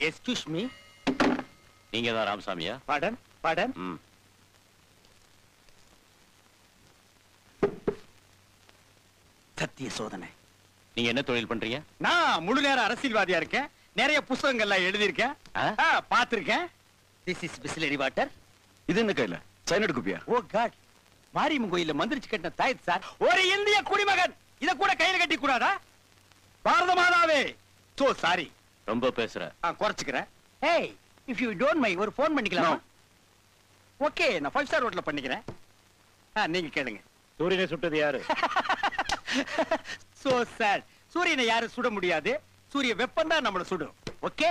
Excuse me நீங்க தான் ராமசாமியா படன் படன் ம் சத்திய சோதனை நீங்க என்ன தொழில் பண்றீங்க நான் முழு நேர அரசியல்வாதியா இருக்கேன் நிறைய புஸ்தகங்கள்லாம் எழுதியிருக்கேன் ஆ? ஆ, பார்த்திருக்கேன் திஸ் இஸ் பிஸ்லரி வாட்டர் இது என்ன கையில சைனடு குப்பியா ஓ காட் மாரியம்மன் கோயில்ல மந்திரிச்சு கட்டின தாயத் சார் ஒரு இந்திய குடிமகன் இத கூட கையில கட்டி கூடாதா பாரத மாதாவே சோ சாரி ரொம்ப பேசுற குறைச்சுக்கிறேன் ஏய் இஃப் யூ டோன்ட் மை ஒரு ஃபோன் பண்ணிக்கலாமா ஓகே நான் ஃபைவ் ஸ்டார் ஹோட்டல்ல பண்ணிக்கிறேன் ஆ, நீங்க கேளுங்க சூரியனை சுட்டது யாரு சோ சார் சூரியனை யாரும் சுட முடியாது சூரிய வெப்பம் தான் நம்மள சுடும் ஓகே